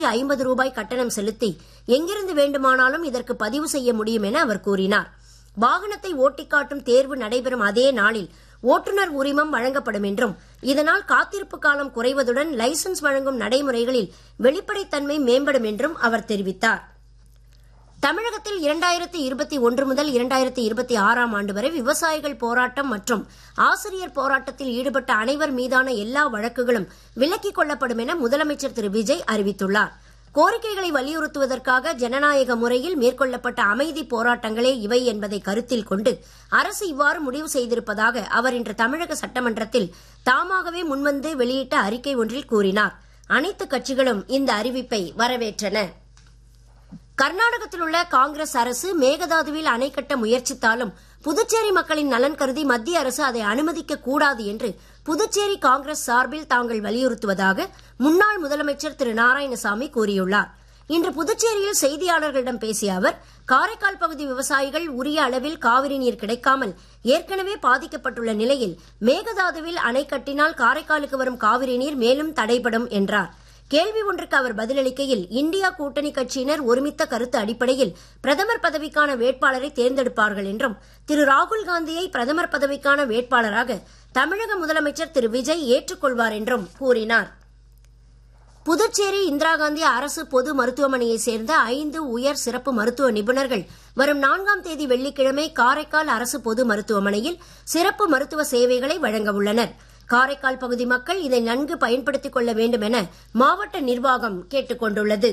ஐம்பது ரூபாய் கட்டணம் செலுத்தி எங்கிருந்து வேண்டுமானாலும் இதற்கு பதிவு செய்ய முடியும் என அவர் கூறினார் வாகனத்தை ஓட்டிக் காட்டும் தேர்வு நடைபெறும் அதே நாளில் ஓட்டுநர் உரிமம் வழங்கப்படும் என்றும் இதனால் காத்திருப்பு காலம் குறைவதுடன் லைசன்ஸ் வழங்கும் நடைமுறைகளில் வெளிப்படைத்தன்மை மேம்படும் என்றும் அவர் தெரிவித்தார் தமிழகத்தில் இரண்டாயிரத்தி இருபத்தி ஒன்று முதல் இரண்டாயிரத்தி இருபத்தி ஆறாம் ஆண்டு வரை விவசாயிகள் போராட்டம் மற்றும் ஆசிரியர் போராட்டத்தில் ஈடுபட்ட அனைவர் மீதான எல்லா வழக்குகளும் விலக்கிக் கொள்ளப்படும் என முதலமைச்சர் திரு விஜய் அறிவித்துள்ளார் கோரிக்கைகளை வலியுறுத்துவதற்காக ஜனநாயக முறையில் மேற்கொள்ளப்பட்ட அமைதி போராட்டங்களே இவை என்பதை கருத்தில் கொண்டு அரசு இவ்வாறு முடிவு செய்திருப்பதாக அவர் இன்று தமிழக சட்டமன்றத்தில் தாமாகவே முன்வந்து வெளியிட்ட அறிக்கை ஒன்றில் கூறினார் அனைத்து கட்சிகளும் இந்த அறிவிப்பை வரவேற்றன கர்நாடகத்தில் உள்ள காங்கிரஸ் அரசு மேகதாதுவில் அணை கட்ட முயற்சித்தாலும் புதுச்சேரி மக்களின் நலன் கருதி மத்திய அரசு அதை அனுமதிக்க கூடாது என்று புதுச்சேரி காங்கிரஸ் சார்பில் தாங்கள் வலியுறுத்துவதாக முன்னாள் முதலமைச்சர் திரு நாராயணசாமி கூறியுள்ளார் இன்று புதுச்சேரியில் செய்தியாளர்களிடம் பேசிய அவர் காரைக்கால் பகுதி விவசாயிகள் உரிய அளவில் காவிரி நீர் கிடைக்காமல் ஏற்கனவே பாதிக்கப்பட்டுள்ள நிலையில் மேகதாதுவில் அணை கட்டினால் காரைக்காலுக்கு வரும் காவிரி நீர் மேலும் தடைபடும் என்றார் கேள்வி ஒன்றுக்கு அவர் பதிலளிக்கையில் இந்தியா கூட்டணி கட்சியினர் ஒருமித்த கருத்து அடிப்படையில் பிரதமர் பதவிக்கான வேட்பாளரை தேர்ந்தெடுப்பார்கள் என்றும் திரு ராகுல் காந்தியை பிரதமர் பதவிக்கான வேட்பாளராக தமிழக முதலமைச்சர் திரு விஜய் ஏற்றுக்கொள்வார் என்றும் கூறினார் புதுச்சேரி இந்திரா காந்தி அரசு பொது மருத்துவமனையைச் சேர்ந்த ஐந்து உயர் சிறப்பு மருத்துவ நிபுணர்கள் வரும் நான்காம் தேதி வெள்ளிக்கிழமை காரைக்கால் அரசு பொது மருத்துவமனையில் சிறப்பு மருத்துவ சேவைகளை வழங்க உள்ளனர் காரைக்கால் பகுதி மக்கள் இதை நன்கு பயன்படுத்திக் கொள்ள வேண்டும் என மாவட்ட நிர்வாகம் கேட்டுக் கொண்டுள்ளது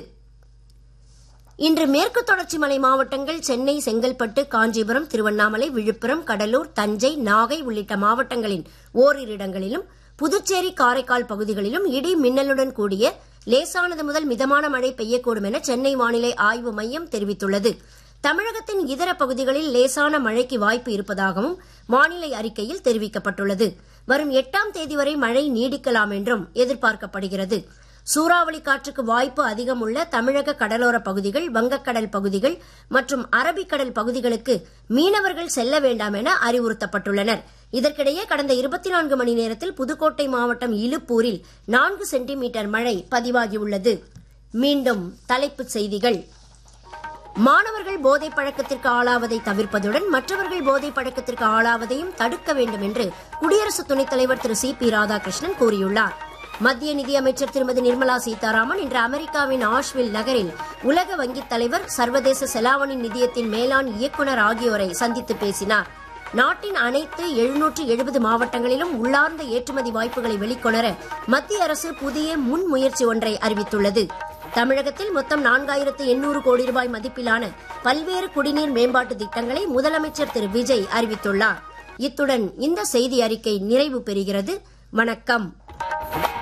இன்று மேற்கு தொடர்ச்சி மலை மாவட்டங்கள் சென்னை செங்கல்பட்டு காஞ்சிபுரம் திருவண்ணாமலை விழுப்புரம் கடலூர் தஞ்சை நாகை உள்ளிட்ட மாவட்டங்களின் ஓரிரு இடங்களிலும் புதுச்சேரி காரைக்கால் பகுதிகளிலும் இடி மின்னலுடன் கூடிய லேசானது முதல் மிதமான மழை பெய்யக்கூடும் என சென்னை வானிலை ஆய்வு மையம் தெரிவித்துள்ளது தமிழகத்தின் இதர பகுதிகளில் லேசான மழைக்கு வாய்ப்பு இருப்பதாகவும் வானிலை அறிக்கையில் தெரிவிக்கப்பட்டுள்ளது வரும் எட்டாம் தேதி வரை மழை நீடிக்கலாம் என்றும் எதிர்பார்க்கப்படுகிறது சூறாவளி காற்றுக்கு வாய்ப்பு அதிகம் உள்ள தமிழக கடலோர பகுதிகள் வங்கக்கடல் பகுதிகள் மற்றும் அரபிக்கடல் பகுதிகளுக்கு மீனவர்கள் செல்ல வேண்டாம் என அறிவுறுத்தப்பட்டுள்ளனர் இதற்கிடையே கடந்த இருபத்தி நான்கு மணி நேரத்தில் புதுக்கோட்டை மாவட்டம் இலுப்பூரில் நான்கு சென்டிமீட்டர் மழை பதிவாகியுள்ளது மீண்டும் தலைப்புச் செய்திகள் மாணவர்கள் போதை பழக்கத்திற்கு ஆளாவதை தவிர்ப்பதுடன் மற்றவர்கள் போதை பழக்கத்திற்கு ஆளாவதையும் தடுக்க வேண்டும் என்று குடியரசு துணைத் தலைவர் திரு சி பி ராதாகிருஷ்ணன் கூறியுள்ளார் மத்திய நிதியமைச்சர் திருமதி நிர்மலா சீதாராமன் இன்று அமெரிக்காவின் ஆஷ்வில் நகரில் உலக வங்கித் தலைவர் சர்வதேச செலாவணி நிதியத்தின் மேலாண் இயக்குநர் ஆகியோரை சந்தித்து பேசினார் நாட்டின் அனைத்து எழுநூற்று எழுபது மாவட்டங்களிலும் உள்ளார்ந்த ஏற்றுமதி வாய்ப்புகளை வெளிக்கொணர மத்திய அரசு புதிய முன்முயற்சி ஒன்றை அறிவித்துள்ளது தமிழகத்தில் மொத்தம் நான்காயிரத்து எண்ணூறு கோடி ரூபாய் மதிப்பிலான பல்வேறு குடிநீர் மேம்பாட்டு திட்டங்களை முதலமைச்சர் திரு விஜய் அறிவித்துள்ளார் இத்துடன் இந்த செய்தி அறிக்கை நிறைவு பெறுகிறது வணக்கம்